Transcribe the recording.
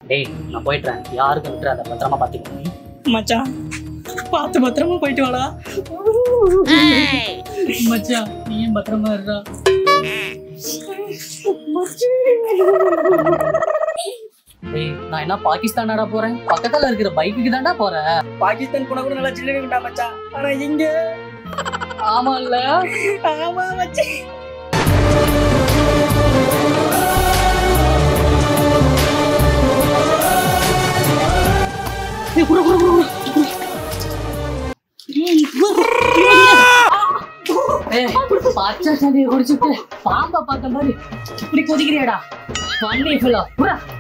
டேய் நான் போயிட்டுறேன் யாருக்கும் விட்டுறாத பத்திரமா பார்த்துக்கோ மச்சான் பார்த்து பத்திரமா போயிட்டு வாடா மச்சான் நீயும் பத்திரமா இருடா டேய் நான் என்ன பாகிஸ்தானாடா போறேன் பக்கத்துல இருக்கிற பைக்குக்கு தான்டா போறேன் பாகிஸ்தான் போனா கூட நல்லா சில்லுடா மச்சான் ஆனா இங்க ஆமா இல்ல ஆமா மச்சான் ஏய் பச்சை சண்டையை குடிச்சிட்டு பாம்பை பார்த்த மாதிரி இப்படி கொதிக்கிறியாடா வண்டி ஃபுல்லா புறா